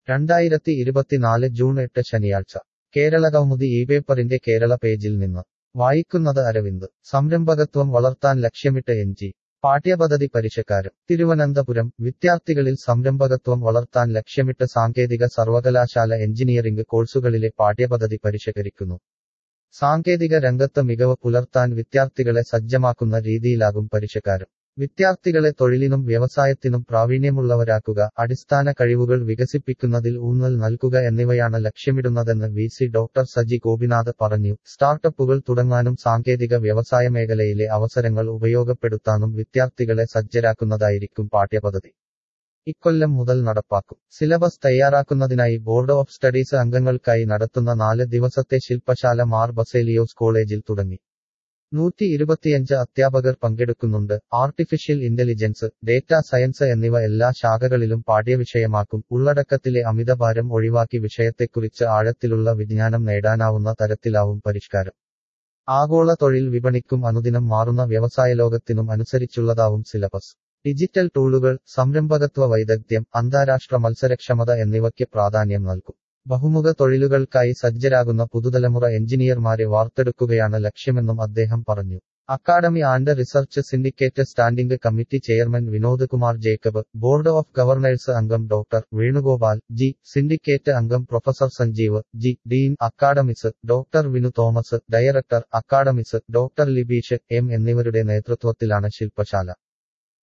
രണ്ടായിരത്തി ഇരുപത്തിനാല് ജൂൺ എട്ട് ശനിയാഴ്ച കേരള കൗമുദി ഈ പേപ്പറിന്റെ കേരള പേജിൽ നിന്ന് വായിക്കുന്നത് അരവിന്ദ് സംരംഭകത്വം വളർത്താൻ ലക്ഷ്യമിട്ട് എൻ ജി പാഠ്യപദ്ധതി പരിഷ്കാരം തിരുവനന്തപുരം വിദ്യാർത്ഥികളിൽ സംരംഭകത്വം വളർത്താൻ ലക്ഷ്യമിട്ട് സാങ്കേതിക സർവകലാശാല എഞ്ചിനീയറിംഗ് കോഴ്സുകളിലെ പാഠ്യപദ്ധതി പരിഷ്കരിക്കുന്നു സാങ്കേതിക രംഗത്ത് മികവ് പുലർത്താൻ വിദ്യാർത്ഥികളെ സജ്ജമാക്കുന്ന രീതിയിലാകും പരിഷ്കാരം വിദ്യാർത്ഥികളെ തൊഴിലിനും വ്യവസായത്തിനും പ്രാവീണ്യമുള്ളവരാക്കുക അടിസ്ഥാന കഴിവുകൾ വികസിപ്പിക്കുന്നതിൽ ഊന്നൽ നൽകുക എന്നിവയാണ് ലക്ഷ്യമിടുന്നതെന്ന് V C doctor Saji Gopinath പറഞ്ഞു സ്റ്റാർട്ടപ്പുകൾ തുടങ്ങാനും സാങ്കേതിക വ്യവസായ മേഖലയിലെ അവസരങ്ങൾ ഉപയോഗപ്പെടുത്താനും വിദ്യാർത്ഥികളെ സജ്ജരാക്കുന്നതായിരിക്കും പാഠ്യപദ്ധതി ഇക്കൊല്ലം മുതൽ നടപ്പാക്കും സിലബസ് തയ്യാറാക്കുന്നതിനായി ബോർഡ് ഓഫ് സ്റ്റഡീസ് അംഗങ്ങൾക്കായി നടത്തുന്ന നാല് ദിവസത്തെ ശില്പശാല മാർ ബസേലിയോസ് കോളേജിൽ തുടങ്ങി നൂറ്റി ഇരുപത്തിയഞ്ച് അധ്യാപകർ പങ്കെടുക്കുന്നുണ്ട് ആർട്ടിഫിഷ്യൽ ഇന്റലിജൻസ് ഡേറ്റാ സയൻസ് എന്നിവ എല്ലാ ശാഖകളിലും പാഠ്യവിഷയമാക്കും ഉള്ളടക്കത്തിലെ അമിതഭാരം ഒഴിവാക്കി വിഷയത്തെക്കുറിച്ച് ആഴത്തിലുള്ള വിജ്ഞാനം നേടാനാവുന്ന തരത്തിലാവും പരിഷ്കാരം ആഗോള തൊഴിൽ വിപണിക്കും അനുദിനം മാറുന്ന വ്യവസായ ലോകത്തിനും അനുസരിച്ചുള്ളതാവും സിലബസ് ഡിജിറ്റൽ ടൂളുകൾ സംരംഭകത്വ വൈദഗ്ധ്യം അന്താരാഷ്ട്ര മത്സരക്ഷമത എന്നിവയ്ക്ക് പ്രാധാന്യം നൽകും ബഹുമുഖ തൊഴിലുകൾക്കായി സജ്ജരാകുന്ന പുതുതലമുറ എഞ്ചിനീയർമാരെ വാർത്തെടുക്കുകയാണ് ലക്ഷ്യമെന്നും അദ്ദേഹം പറഞ്ഞു academy and research syndicate standing committee chairman Vinod Kumar Jacob board of governors അംഗം ഡോക്ടർ വേണുഗോപാൽ ജി സിൻഡിക്കേറ്റ് അംഗം professor Sanjeev G dean academics doctor Vinu Thomas director academics doctor Libeesh M എന്നിവരുടെ നേതൃത്വത്തിലാണ് ശില്പശാല